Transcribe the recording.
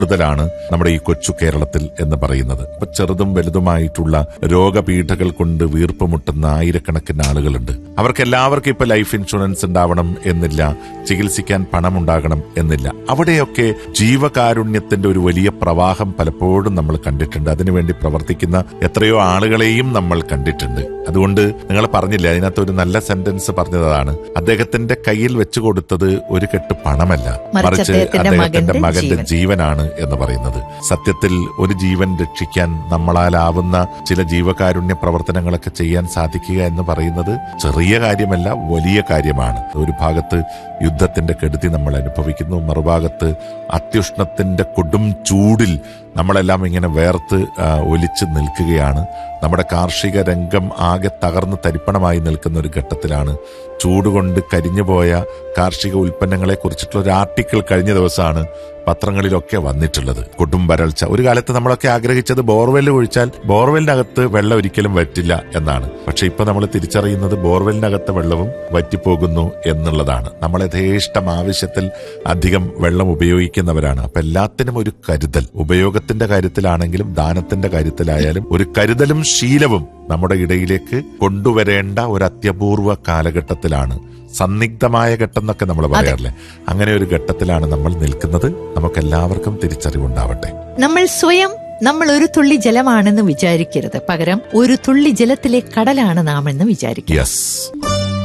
കൂടുതലാണ് നമ്മുടെ ഈ കൊച്ചു കേരളത്തിൽ എന്ന് പറയുന്നത് ഇപ്പൊ ചെറുതും വലുതുമായിട്ടുള്ള രോഗപീഠകൾ കൊണ്ട് വീർപ്പുമുട്ടുന്ന ആയിരക്കണക്കിന് ആളുകളുണ്ട് അവർക്ക് എല്ലാവർക്കും ഇപ്പൊ ലൈഫ് ഇൻഷുറൻസ് ഉണ്ടാവണം എന്നില്ല ചികിത്സിക്കാൻ പണം ഉണ്ടാകണം എന്നില്ല അവിടെയൊക്കെ ജീവകാരുണ്യത്തിന്റെ ഒരു വലിയ പ്രവാഹം പലപ്പോഴും നമ്മൾ കണ്ടിട്ടുണ്ട് അതിനുവേണ്ടി പ്രവർത്തിക്കുന്ന എത്രയോ ആളുകളെയും നമ്മൾ കണ്ടിട്ടുണ്ട് അതുകൊണ്ട് നിങ്ങൾ പറഞ്ഞില്ല അതിനകത്ത് ഒരു നല്ല സെന്റൻസ് പറഞ്ഞതാണ് അദ്ദേഹത്തിന്റെ കയ്യിൽ വെച്ചു കൊടുത്തത് ഒരു കെട്ട് പണമല്ല മറിച്ച് അദ്ദേഹത്തിന്റെ അദ്ദേഹത്തിന്റെ മകന്റെ മകന്റെ ജീവൻ. ജീവനാണ് എന്ന് പറയുന്നത് സത്യത്തിൽ ഒരു ജീവൻ രക്ഷിക്കാൻ നമ്മളാലാവുന്ന ചില ജീവകാരുണ്യ പ്രവർത്തനങ്ങളൊക്കെ ചെയ്യാൻ സാധിക്കുക എന്ന് പറയുന്നത് ചെറിയ കാര്യമല്ല വലിയ കാര്യമാണ് ഒരു ഭാഗത്ത് യുദ്ധത്തിന്റെ കെടുതി നമ്മൾ അനുഭവിക്കുന്നു മറുഭാഗത്ത് അത്യുഷ്ണത്തിന്റെ കൊടും ചൂടിൽ നമ്മളെല്ലാം ഇങ്ങനെ വേർത്ത് ആ, ഒലിച്ച് നിൽക്കുകയാണ് നമ്മുടെ കാർഷിക രംഗം ആകെ തകർന്ന് തരിപ്പണമായി നിൽക്കുന്ന ഒരു ഘട്ടത്തിലാണ് ചൂടുകൊണ്ട് കരിഞ്ഞുപോയ കാർഷിക ഉൽപ്പന്നങ്ങളെ കുറിച്ചിട്ടുള്ള ഒരു ആർട്ടിക്കിൾ കഴിഞ്ഞ ദിവസമാണ് പത്രങ്ങളിലൊക്കെ വന്നിട്ടുള്ളത് കൊടും വരൾച്ച ഒരു കാലത്ത് നമ്മളൊക്കെ ആഗ്രഹിച്ചത് ബോർവെൽ ഒഴിച്ചാൽ ബോർവെലിനകത്ത് വെള്ളം ഒരിക്കലും വറ്റില്ല എന്നാണ് പക്ഷെ ഇപ്പൊ നമ്മൾ തിരിച്ചറിയുന്നത് ബോർവെലിനകത്തെ വെള്ളവും വറ്റിപ്പോകുന്നു എന്നുള്ളതാണ് നമ്മൾ യഥേഷ്ടം ആവശ്യത്തിൽ അധികം വെള്ളം ഉപയോഗിക്കുന്നവരാണ് അപ്പൊ എല്ലാത്തിനും ഒരു കരുതൽ ഉപയോഗത്തിന്റെ കാര്യത്തിലാണെങ്കിലും ദാനത്തിന്റെ കാര്യത്തിലായാലും ഒരു കരുതലും ശീലവും നമ്മുടെ ഇടയിലേക്ക് കൊണ്ടുവരേണ്ട ഒരു അത്യപൂർവ കാലഘട്ടത്തിലാണ് സന്നിഗ്ധമായ ഘട്ടം എന്നൊക്കെ നമ്മൾ പറയാറില്ലേ അങ്ങനെ ഒരു ഘട്ടത്തിലാണ് നമ്മൾ നിൽക്കുന്നത് നമുക്ക് എല്ലാവർക്കും തിരിച്ചറിവുണ്ടാവട്ടെ നമ്മൾ സ്വയം നമ്മൾ ഒരു തുള്ളി ജലമാണെന്ന് വിചാരിക്കരുത് പകരം ഒരു തുള്ളി ജലത്തിലെ കടലാണ് നാം എന്ന് വിചാരിക്കുക യെസ്